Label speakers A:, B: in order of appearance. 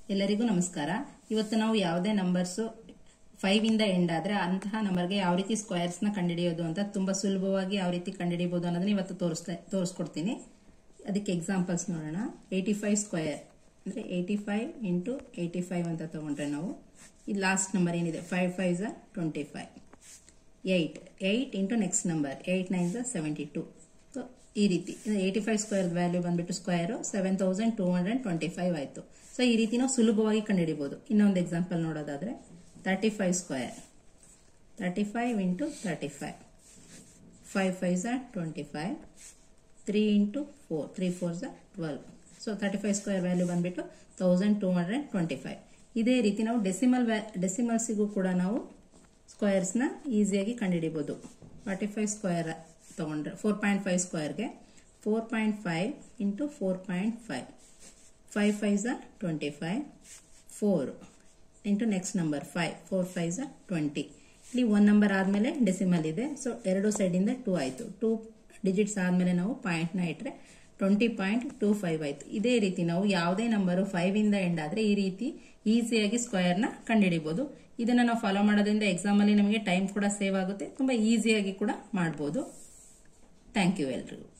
A: ಎಲ್ಲರಿಗೂ ನಮಸ್ಕಾರ ಇವತ್ತು ನಾವು ಯಾವುದೇ ನಂಬರ್ಸ್ ಫೈವ್ ಇಂದ ಎಂಡ್ ಆದ್ರೆ ಅಂತಹ ನಂಬರ್ಗೆ ಯಾವ ರೀತಿ ಸ್ಕ್ವೇರ್ಸ್ ನ ಕಂಡುಹಿಡಿಯೋದು ಅಂತ ತುಂಬಾ ಸುಲಭವಾಗಿ ಯಾವ ರೀತಿ ಕಂಡುಹಿಡಿಯಬಹುದು ಅನ್ನೋದನ್ನ ಇವತ್ತು ತೋರಿಸ್ತಾ ತೋರಿಸ್ಕೊಡ್ತೀನಿ ಅದಕ್ಕೆ ಎಕ್ಸಾಂಪಲ್ಸ್ ನೋಡೋಣ ಏಯ್ಟಿ ಫೈವ್ ಸ್ಕ್ವೇರ್ ಅಂದ್ರೆ eighty five into eighty five ಅಂತ ತಗೊಂಡ್ರೆ ನಾವು ಈ ಲಾಸ್ಟ್ ನಂಬರ್ ಏನಿದೆ ಫೈವ್ ಫೈವ್ ಝ twenty five eight eight into next number eight nine ಝ ಸೆವೆಂಟಿ ಟು ಸೊ ಈ ರೀತಿ ಏಯ್ಟಿ ಫೈವ್ ಸ್ಕ್ವೇರ್ ವ್ಯಾಲ್ಯೂ ಬಂದ್ಬಿಟ್ಟು square seven thousand two hundred twenty five ಆಯಿತು ಸೊ ಈ ರೀತಿ ನಾವು ಸುಲಭವಾಗಿ ಕಂಡುಹಿಡಿಬಹುದು ಇನ್ನೊಂದು ಎಕ್ಸಾಂಪಲ್ ನೋಡೋದಾದ್ರೆ thirty five square thirty five into thirty five five five ಝ twenty five three into four three four ಝ twelve so thirty five square value ಬಂದ್ಬಿಟ್ಟು thousand two hundred twenty five ಇದೇ ರೀತಿ ನಾವು ಡೆಸಿಮಲ್ ಡೆಸಿಮಲ್ಸಿಗೂ ಕೂಡ ನಾವು ಸ್ಕ್ವೇರ್ಸ್ನ ಈಸಿಯಾಗಿ ಕಂಡುಹಿಡಿಬಹುದು ಫಾರ್ಟಿ ಫೈವ್ ಸ್ಕ್ವೇರ್ ತಗೊಂಡ್ರೆ ಫೋರ್ ಪಾಯಿಂಟ್ ಫೈವ್ ಸ್ಕ್ವೇರ್ಗೆ four point five into four point five five five ಝ twenty five four into next number five four five ಝ ಟ್ವೆಂಟಿ ಇಲ್ಲಿ ಒನ್ ನಂಬರ್ ಆದಮೇಲೆ ಡೆಸಿಮಲ್ ಇದೆ ಸೊ ಎರಡು ಸೈಡಿಂದ ಟೂ ಆಯಿತು ಟೂ ಡಿಜಿಟ್ಸ್ ಆದಮೇಲೆ ನಾವು ಪಾಯಿಂಟ್ನ ಇಟ್ಟರೆ ಟ್ವೆಂಟಿ ಪಾಯಿಂಟ್ ಟೂ ಫೈವ್ ಆಯಿತು ಇದೇ ರೀತಿ ನಾವು ಯಾವುದೇ ನಂಬರು ಫೈವ್ ಇಂದ ಎಂಡ್ ಆದರೆ ಈ ರೀತಿ ಈಸಿಯಾಗಿ ಸ್ಕ್ವೇರ್ನ ಕಂಡುಹಿಡಿಬಹುದು ಇದನ್ನು ನಾವು ಫಾಲೋ ಮಾಡೋದ್ರಿಂದ ಎಕ್ಸಾಮಲ್ಲಿ ನಮಗೆ ಟೈಮ್ ಕೂಡ ಸೇವ್ ಆಗುತ್ತೆ ತುಂಬ ಈಸಿಯಾಗಿ ಕೂಡ ಮಾಡ್ಬೋದು ಥ್ಯಾಂಕ್ ಯು ಎಲ್ರಿಗೂ